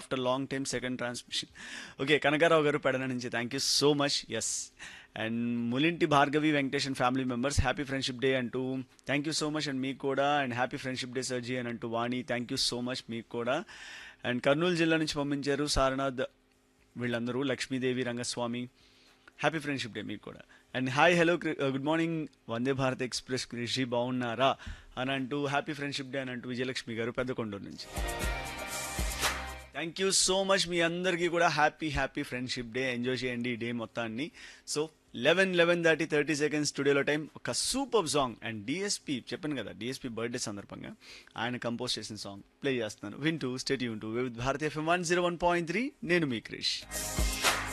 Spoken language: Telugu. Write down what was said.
after long time second transmission okay Kanakarao గారు పెడన నుంచి thank you so much yes and Mulinti Bhargavi Venkatesan family members happy friendship day అంటూ thank you so much and మీకు కూడా అండ్ హ్యాపీ ఫ్రెండ్షిప్ డే సర్జీ అని అంటూ Vani thank you so much మీకు కూడా అండ్ కర్నూలు జిల్లా నుంచి పంపించారు సారనాథ్ వీళ్ళందరూ Lakshmidevi Rangaswamy happy friendship day మీకు కూడా and hi hello good morning Vande Bharat express కృషి బాగున్నారా అని అంటూ హ్యాపీ ఫ్రెండ్షిప్ డే అని అంటూ విజయలక్ష్మి గారు పెద్దకొండూరు నుంచి థ్యాంక్ యూ సో మచ్ మీ అందరికీ కూడా happy happy friendship day enjoy చేయండి ఈ డే మొత్తాన్ని so eleven eleven thirty thirty seconds టుడేలో టైం ఒక సూపర్ సాంగ్ అండ్ డిఎస్పీ చెప్పాను కదా డిఎస్పీ బర్త్డే సందర్భంగా ఆయన కంపోజ్ చేసిన సాంగ్ ప్లే చేస్తున్నాను వింటూ స్టేట్ యూన్ to with Bharatiya FM one zero one point three నేను మీ క్రిష్